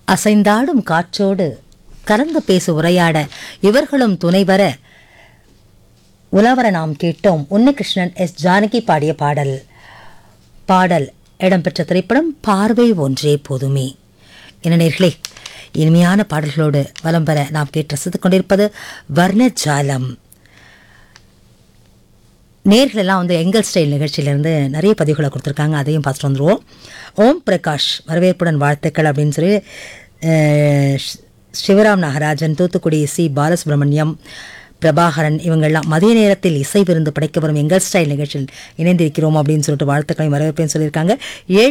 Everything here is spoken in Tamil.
அசைந்தாடும் காற்றோடு கலந்து பேசு உரையாட இவர்களும் துணை வர உலவர நாம் கேட்டோம் உன்னிகிருஷ்ணன் எஸ் ஜானகி பாடிய பாடல் பாடல் இடம்பெற்ற திரைப்படம் பார்வை ஒன்றே போதுமே என்ன நேர்களே இனிமையான பாடல்களோடு வலம் பெற நாம் கேட்டு ரசித்துக் கொண்டிருப்பது வர்ணஜாலம் நேர்கள் எல்லாம் வந்து எங்கள் ஸ்டைல் நிகழ்ச்சியிலேருந்து நிறைய பதிவுகளை கொடுத்துருக்காங்க அதையும் பார்த்துட்டு வந்துருவோம் ஓம் பிரகாஷ் வரவேற்புடன் வாழ்த்துக்கள் அப்படின்னு சொல்லி அஹ், ஷ்- சிவராம் நாகராஜன் தூத்துக்குடி சி பாலசுப்ரமணியம் பிரபாகரன் இவங்கெல்லாம் மதிய நேரத்தில் இசை விருந்து படைக்க வரும் எங்கள் ஸ்டைல் நிகழ்ச்சியில் இணைந்திருக்கிறோம் அப்படின்னு சொல்லிட்டு வாழ்த்துக்களையும் வரவேற்பேன்னு சொல்லியிருக்காங்க ஏழு